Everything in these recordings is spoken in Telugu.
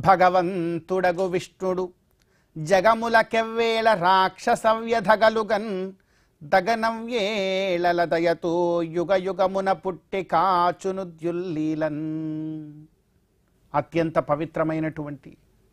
భగవంతుడగు విష్ణుడు జగములకెవ్వేళ రాక్షసవ్యధగలుగన్ దగనవ్యేళల దయతో యుగ యుగమున పుట్టి కాచును ద్యుల్లీలన్ అత్యంత పవిత్రమైనటువంటి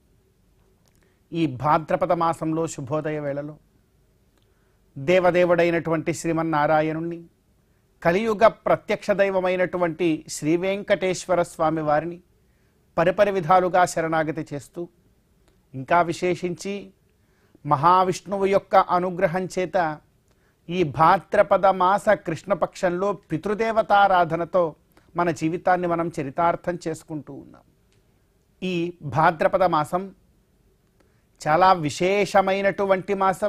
ఈ భాద్రపద మాసంలో శుభోదయ వేళలో దేవదేవుడైనటువంటి శ్రీమన్నారాయణుణ్ణి కలియుగ ప్రత్యక్ష దైవమైనటువంటి శ్రీ వెంకటేశ్వర స్వామి వారిని పరిపరి విధాలుగా శరణాగతి చేస్తూ ఇంకా విశేషించి మహావిష్ణువు యొక్క అనుగ్రహం చేత ఈ భాద్రపద మాస కృష్ణపక్షంలో పితృదేవతారాధనతో మన జీవితాన్ని మనం చరితార్థం చేసుకుంటూ ఉన్నాం ఈ భాద్రపద మాసం చాలా విశేషమైనటువంటి మాసం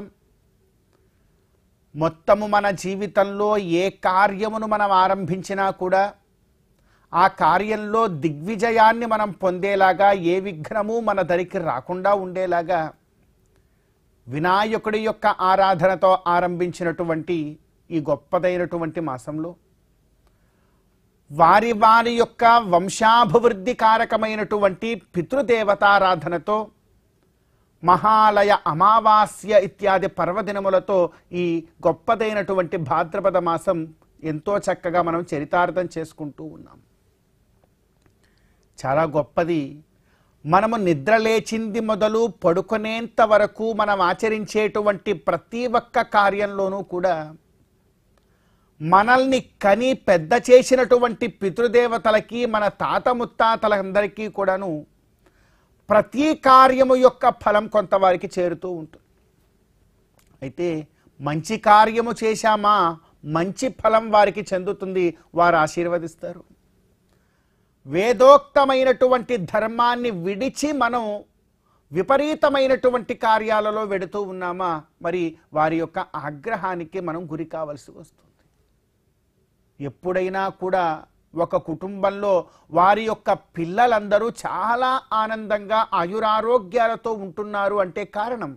మొత్తము మన జీవితంలో ఏ కార్యమును మనం ఆరంభించినా కూడా ఆ కార్యంలో దిగ్విజయాన్ని మనం పొందేలాగా ఏ విఘ్నము మన దరికి రాకుండా ఉండేలాగా వినాయకుడి యొక్క ఆరాధనతో ఆరంభించినటువంటి ఈ గొప్పదైనటువంటి మాసంలో వారి వారి యొక్క వంశాభివృద్ధి కారకమైనటువంటి పితృదేవతారాధనతో మహాలయ అమావాస్య ఇత్యాది పర్వదినములతో ఈ గొప్పదైనటువంటి భాద్రపద మాసం ఎంతో చక్కగా మనం చరితార్థం చేసుకుంటూ ఉన్నాం చాలా గొప్పది మనము నిద్ర లేచింది మొదలు పడుకునేంత వరకు మనం ఆచరించేటువంటి ప్రతి ఒక్క కార్యంలోనూ కూడా మనల్ని కని పెద్ద చేసినటువంటి పితృదేవతలకి మన తాత ముత్తాతలందరికీ కూడాను ప్రతి కార్యము యొక్క ఫలం కొంతవారికి చేరుతూ ఉంటుంది అయితే మంచి కార్యము చేశామా మంచి ఫలం వారికి చెందుతుంది వారు ఆశీర్వదిస్తారు వేదోక్తమైనటువంటి ధర్మాన్ని విడిచి మనం విపరీతమైనటువంటి కార్యాలలో వెడుతూ ఉన్నామా మరి వారి యొక్క ఆగ్రహానికి మనం గురి కావలసి వస్తుంది ఎప్పుడైనా కూడా ఒక కుటుంబంలో వారి యొక్క పిల్లలందరూ చాలా ఆనందంగా ఆయురారోగ్యాలతో ఉంటున్నారు అంటే కారణం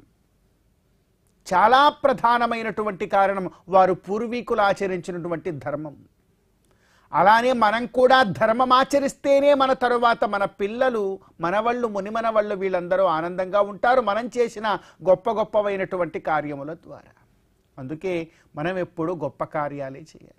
చాలా ప్రధానమైనటువంటి కారణం వారు పూర్వీకులు ఆచరించినటువంటి ధర్మం అలానే మనం కూడా ధర్మం ఆచరిస్తేనే మన తరువాత మన పిల్లలు మనవళ్ళు మునిమనవళ్ళు వీళ్ళందరూ ఆనందంగా ఉంటారు మనం చేసిన గొప్ప గొప్పవైనటువంటి కార్యముల ద్వారా అందుకే మనం ఎప్పుడు గొప్ప కార్యాలే చేయాలి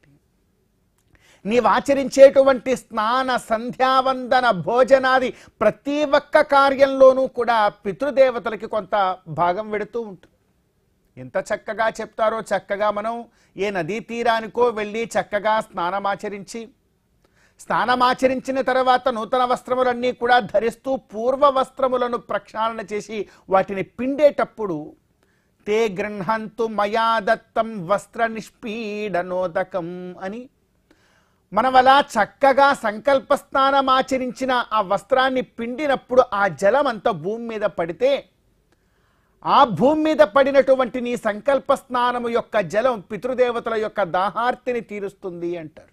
నీవు ఆచరించేటువంటి స్నాన సంధ్యావందన భోజనాది ప్రతి ఒక్క కార్యంలోనూ కూడా పితృదేవతలకి కొంత భాగం వెడుతూ ఉంటుంది ఎంత చక్కగా చెప్తారో చక్కగా మనం ఏ నదీ తీరానికో వెళ్ళి చక్కగా స్నానమాచరించి స్నానమాచరించిన తర్వాత నూతన వస్త్రములన్నీ కూడా ధరిస్తూ పూర్వ వస్త్రములను ప్రక్షాళన చేసి వాటిని పిండేటప్పుడు తే గృహంతు మయా దత్తం వస్త్ర నిష్పీడనోదకం అని మనం అలా చక్కగా సంకల్ప స్నానం ఆచరించిన ఆ వస్త్రాన్ని పిండినప్పుడు ఆ జలం అంతా భూమి మీద పడితే ఆ భూమి మీద పడినటువంటి నీ సంకల్ప స్నానము యొక్క జలం పితృదేవతల యొక్క దాహార్తిని తీరుస్తుంది అంటారు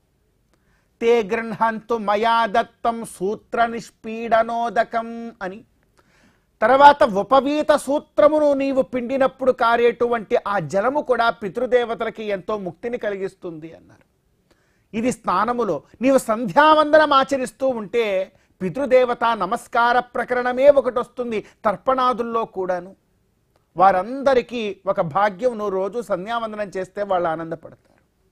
తే గృహంతు మయా దత్తం సూత్ర నిష్పీడనోదకం అని తర్వాత ఉపవీత సూత్రమును నీవు పిండినప్పుడు కారేటువంటి ఆ జలము కూడా పితృదేవతలకి ఎంతో ముక్తిని కలిగిస్తుంది అన్నారు ఇది స్నానములో నీవు సంధ్యావందనం ఆచరిస్తూ ఉంటే పితృదేవత నమస్కార ప్రకరణమే ఒకటి వస్తుంది తర్పణాదుల్లో కూడాను వారందరికీ ఒక భాగ్యం నువ్వు రోజు సంధ్యావందనం చేస్తే వాళ్ళు ఆనందపడతారు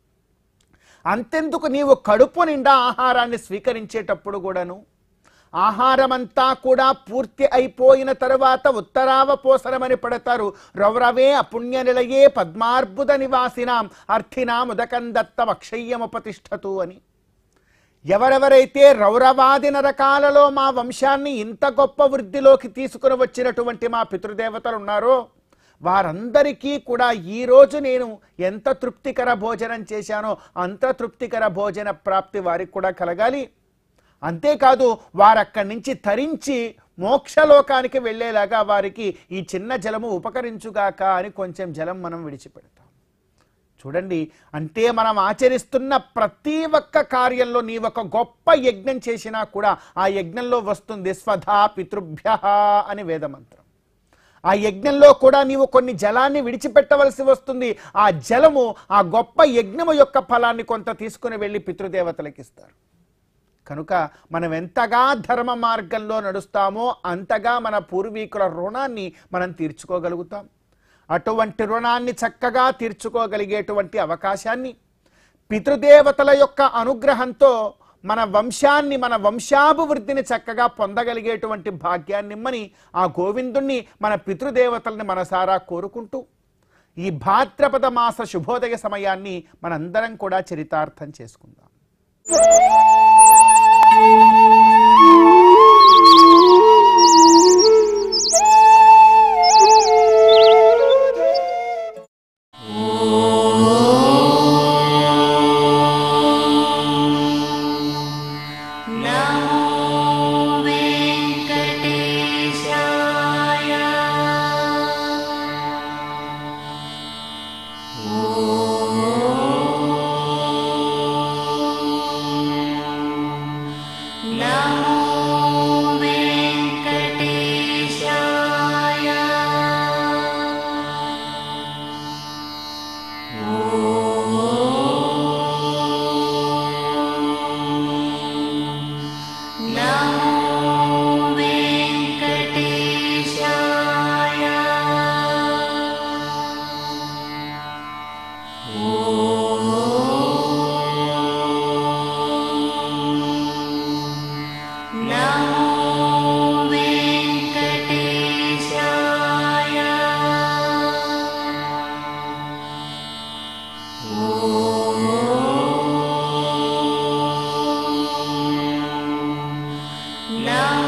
అంతెందుకు నీవు కడుపు నిండా ఆహారాన్ని స్వీకరించేటప్పుడు కూడాను ఆహారమంతా కూడా పూర్తి అయిపోయిన తరువాత ఉత్తరావ పోసరమని పడతారు రౌరవే అపుణ్య నిలయే పద్మార్బుద నివాసినాం అర్థినాం ఉదకం దత్తం అక్షయ్యముపతిష్టతు అని ఎవరెవరైతే రౌరవాది నరకాలలో మా వంశాన్ని ఇంత గొప్ప వృద్ధిలోకి తీసుకుని వచ్చినటువంటి మా పితృదేవతలు ఉన్నారో వారందరికీ కూడా ఈరోజు నేను ఎంత తృప్తికర భోజనం చేశానో అంత తృప్తికర భోజన ప్రాప్తి వారికి కూడా కలగాలి అంతేకాదు వారు అక్కడి నుంచి తరించి మోక్షలోకానికి వెళ్ళేలాగా వారికి ఈ చిన్న జలము ఉపకరించుగాక అని కొంచెం జలం మనం విడిచిపెడతాం చూడండి అంటే మనం ఆచరిస్తున్న ప్రతి ఒక్క కార్యంలో నీ ఒక గొప్ప యజ్ఞం చేసినా కూడా ఆ యజ్ఞంలో వస్తుంది స్వధా పితృభ్య అని వేదమంత్రం ఆ యజ్ఞంలో కూడా నీవు కొన్ని జలాన్ని విడిచిపెట్టవలసి వస్తుంది ఆ జలము ఆ గొప్ప యజ్ఞము యొక్క ఫలాన్ని కొంత తీసుకుని వెళ్ళి పితృదేవతలకు ఇస్తారు కనుక మనం ఎంతగా ధర్మ మార్గంలో నడుస్తామో అంతగా మన పూర్వీకుల రుణాన్ని మనం తీర్చుకోగలుగుతాం అటువంటి రుణాన్ని చక్కగా తీర్చుకోగలిగేటువంటి అవకాశాన్ని పితృదేవతల యొక్క అనుగ్రహంతో మన వంశాన్ని మన వంశాభివృద్ధిని చక్కగా పొందగలిగేటువంటి భాగ్యాన్నిమ్మని ఆ గోవిందుణ్ణి మన పితృదేవతల్ని మనసారా కోరుకుంటూ ఈ భాద్రపద మాస శుభోదయ సమయాన్ని మనందరం కూడా చరితార్థం చేసుకుందాం Namo